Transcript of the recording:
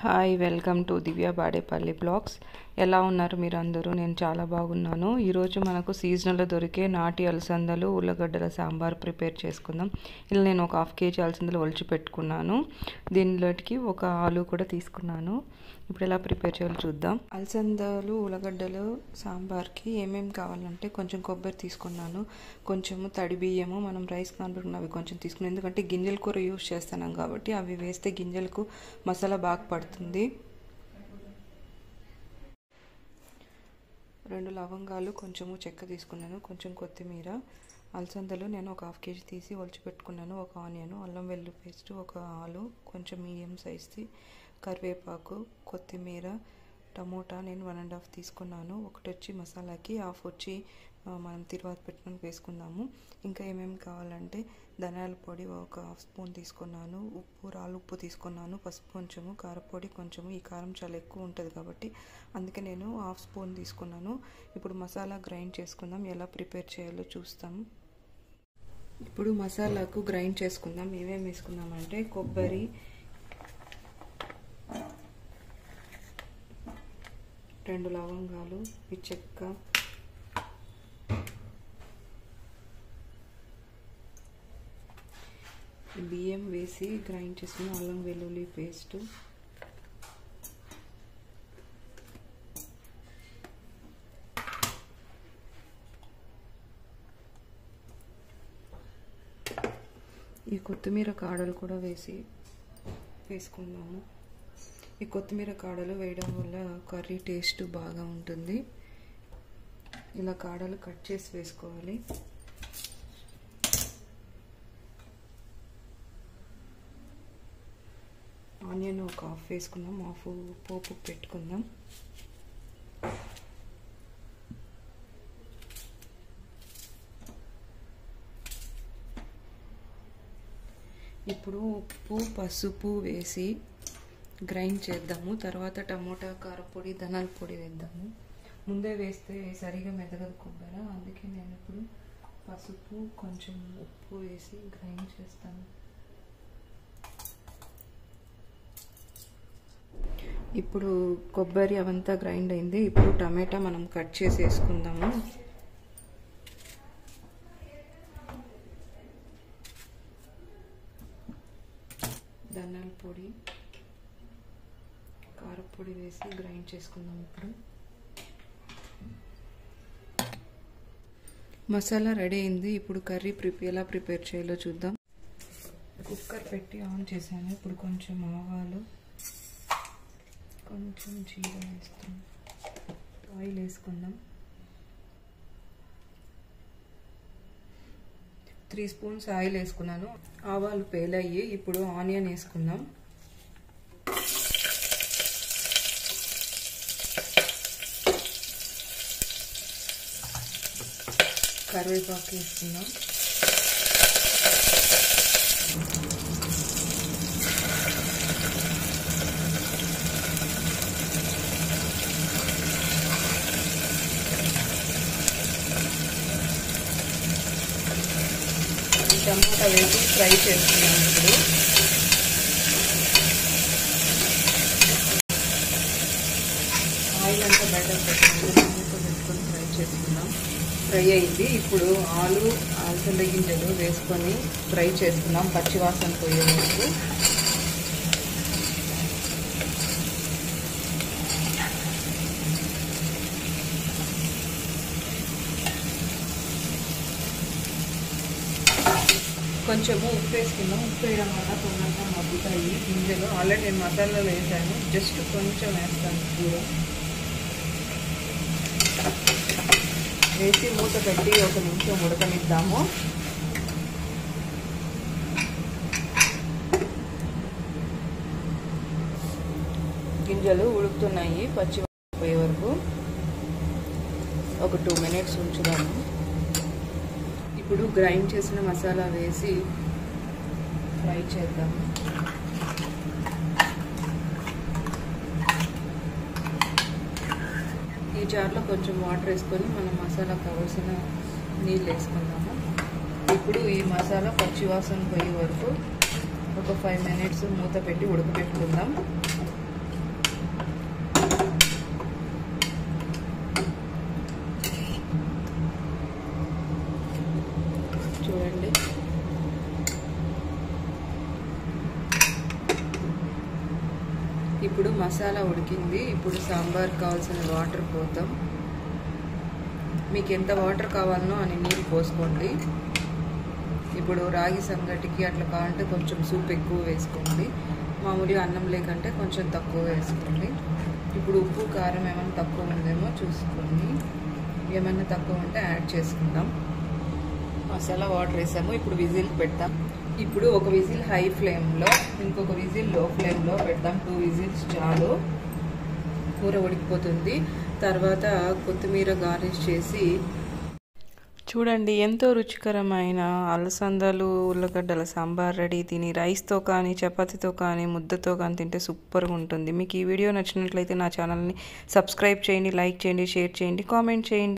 hi welcome to Divya Badepalli blogs ఎలా ఉన్నారు మీరు అందరూ నేను చాలా బాగున్నాను ఈరోజు మనకు సీజనల్లో దొరికే నాటి అలసందలు ఉల్లగడ్డల సాంబార్ ప్రిపేర్ చేసుకుందాం ఇలా నేను ఒక హాఫ్ కేజీ అలసందలు ఒలిచి పెట్టుకున్నాను దీనిలోకి ఒక ఆలు కూడా తీసుకున్నాను ఇప్పుడు ఎలా ప్రిపేర్ చేయాలో చూద్దాం అలసందలు ఉల్లగడ్డలు సాంబార్కి ఏమేమి కావాలంటే కొంచెం కొబ్బరి తీసుకున్నాను కొంచెము తడి బియ్యము మనం రైస్ కాన్పెట్టుకున్న అవి కొంచెం తీసుకున్నాను ఎందుకంటే గింజల కూర యూస్ చేస్తున్నాం కాబట్టి అవి వేస్తే గింజలకు మసాలా బాగా పడుతుంది రెండు లవంగాలు కొంచెము చెక్క తీసుకున్నాను కొంచెం కొత్తిమీర అలసందలు నేను ఒక హాఫ్ కేజీ తీసి ఒలిచి పెట్టుకున్నాను ఒక ఆనియన్ అల్లం వెల్లుల్లి పేస్ట్ ఒక ఆలు కొంచెం మీడియం సైజ్ది కరివేపాకు కొత్తిమీర టమోటా నేను వన్ అండ్ హాఫ్ తీసుకున్నాను ఒకటి వచ్చి మసాలాకి హాఫ్ వచ్చి మనం తిరువాత పెట్టుకుని వేసుకుందాము ఇంకా ఏమేమి కావాలంటే ధనియాల పొడి ఒక హాఫ్ స్పూన్ తీసుకున్నాను ఉప్పు రాళ్ళు ఉప్పు తీసుకున్నాను పసుపు కొంచెము కారపొడి కొంచెము ఈ కారం చాలా ఎక్కువ ఉంటుంది కాబట్టి అందుకే నేను హాఫ్ స్పూన్ తీసుకున్నాను ఇప్పుడు మసాలా గ్రైండ్ చేసుకుందాం ఎలా ప్రిపేర్ చేయాలో చూస్తాం ఇప్పుడు మసాలాకు గ్రైండ్ చేసుకుందాం ఏమేమి వేసుకుందామంటే కొబ్బరి రెండు లవంగాలు ఈ చెక్క బియ్యం వేసి గ్రైండ్ చేసుకుని అల్లం వెల్లుల్లి పేస్ట్ ఈ కొత్తిమీర కాడలు కూడా వేసి వేసుకుందాము ఈ కొత్తిమీర కాడలు వేయడం వల్ల కర్రీ టేస్ట్ బాగా ఉంటుంది ఇలా కాడలు కట్ చేసి వేసుకోవాలి ఆనియన్ ఒక హాఫ్ వేసుకుందాం హాఫ్ పోపు పెట్టుకుందాం ఇప్పుడు ఉప్పు పసుపు వేసి గ్రైండ్ చేద్దాము తర్వాత టమోటా కారపొడి ధనాల పొడి వేద్దాము ముందే వేస్తే సరిగా మెదగదు కొబ్బరి అందుకే నేను ఇప్పుడు పసుపు కొంచెం ఉప్పు వేసి గ్రైండ్ చేస్తాను ఇప్పుడు కొబ్బరి అవంతా గ్రైండ్ అయింది ఇప్పుడు టమాటా మనం కట్ చేసి వేసుకుందాము ధనియాల పొడి కారపొడి వేసి గ్రైండ్ చేసుకుందాం ఇప్పుడు మసాలా రెడీ అయింది ఇప్పుడు కర్రీ ప్రిపేర్ ఎలా ప్రిపేర్ చేయాలో చూద్దాం కుక్కర్ పెట్టి ఆన్ చేశాను ఇప్పుడు కొంచెం ఆవాలు కొంచెం జీరా వేస్తాం ఆయిల్ వేసుకుందాం త్రీ స్పూన్స్ ఆయిల్ వేసుకున్నాను ఆవాలు పేలయ్యి ఇప్పుడు ఆనియన్ వేసుకుందాం కరివేపాకు వేసుకుందాం టమాటా వేసి ఫ్రై చేస్తున్నాం ఇప్పుడు ఆయిల్ అంతా బయట పెట్టుకుని పెట్టుకొని ఫ్రై చేసుకున్నాం ఫ్రై అయింది ఇప్పుడు ఆలు అలసంద గింజలు వేసుకొని ఫ్రై చేసుకున్నాం పచ్చివాసన పోయే వరకు కొంచెము ఉప్పు వేసుకుందాం ఉప్పు వేయడం వల్ల తొందరగా మగ్గుతాయి గింజలు ఆల్రెడీ నేను మసాలాలో వేసాను జస్ట్ కొంచెం వేస్తాను కూర వేసి మూత పెట్టి ఒక నిమిషం ఉడకనిద్దాము గింజలు ఉడుకుతున్నాయి పచ్చి పోయే వరకు ఒక టూ మినిట్స్ ఉంచుదాము ఇప్పుడు గ్రైండ్ చేసిన మసాలా వేసి ఫ్రై చేద్దాము ఈ జార్లో కొంచెం వాటర్ వేసుకొని మనం మసాలా కావాల్సిన నీళ్ళు వేసుకుందాము ఇప్పుడు ఈ మసాలా పచ్చివాసన పోయే వరకు ఒక ఫైవ్ మినిట్స్ మూత పెట్టి ఉడకబెట్టుకుందాం ఇప్పుడు మసాలా ఉడికింది ఇప్పుడు సాంబార్ కావాల్సిన వాటర్ పోతాం మీకు ఎంత వాటర్ కావాలనో అని నీళ్ళు పోసుకోండి ఇప్పుడు రాగి సంగటికి అట్లా కావాలంటే కొంచెం సూప్ ఎక్కువ వేసుకోండి మామూలుగా అన్నం లేకంటే కొంచెం తక్కువ వేసుకోండి ఇప్పుడు ఉప్పు కారం ఏమైనా తక్కువ ఉందేమో చూసుకోండి ఏమైనా తక్కువ ఉంటే యాడ్ చేసుకుందాం మసాలా వాటర్ వేసాము ఇప్పుడు విజిల్ పెడతాం ఇప్పుడు ఒక విజిల్ హై ఫ్లేమ్లో ఇంకొక విజిల్ లో ఫ్లేమ్లో పెడదాం టూ విజిల్స్ చాలు కూర ఉడికిపోతుంది తర్వాత కొత్తిమీర గార్నిష్ చేసి చూడండి ఎంతో రుచికరమైన అలసందలు ఉల్లగడ్డల సాంబార్ రెడీ తిని రైస్తో కానీ చపాతీతో కానీ ముద్దతో కానీ తింటే సూపర్గా ఉంటుంది మీకు ఈ వీడియో నచ్చినట్లయితే నా ఛానల్ని సబ్స్క్రైబ్ చేయండి లైక్ చేయండి షేర్ చేయండి కామెంట్ చేయండి